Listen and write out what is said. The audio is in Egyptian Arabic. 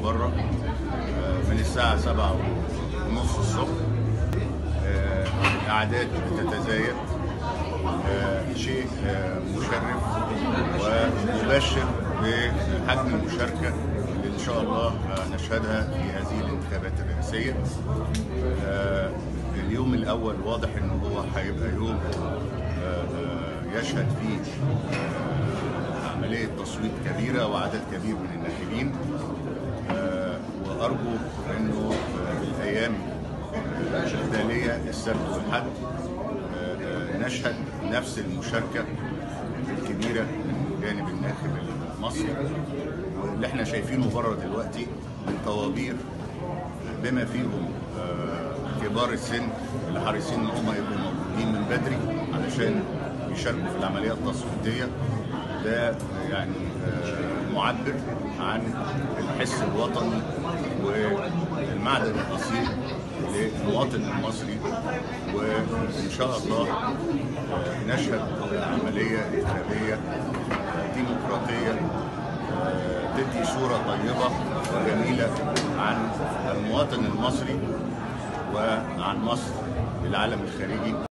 بره من الساعة سبعة ونص الصبح آه، الأعداد بتتزايد آه، شيء آه، مشرف ومبشر بحجم المشاركة اللي إن شاء الله آه، نشهدها في هذه الانتخابات الرئاسية آه، اليوم الأول واضح إن هو هيبقى يوم آه، آه، يشهد فيه آه، عملية تصويت كبيرة وعدد كبير من الناخبين آه، وأرجو إنه آه، الأيام التالية السبت والحد آه، آه، نشهد نفس المشاركة الكبيرة من جانب الناخب المصري واللي احنا شايفينه بره دلوقتي من طوابير بما فيهم آه، كبار السن اللي حريصين ان هم يبقوا موجودين من بدري علشان يشاركوا في العمليه التصويتيه ده يعني آه، معبر عن الحس الوطني والمعدن الاصيل للمواطن المصري وان شاء الله آه، نشهد عمليه انتخابيه آه، ديمقراطيه آه، تدي صوره طيبه وجميله عن المواطن المصري وعن مصر للعالم الخارجي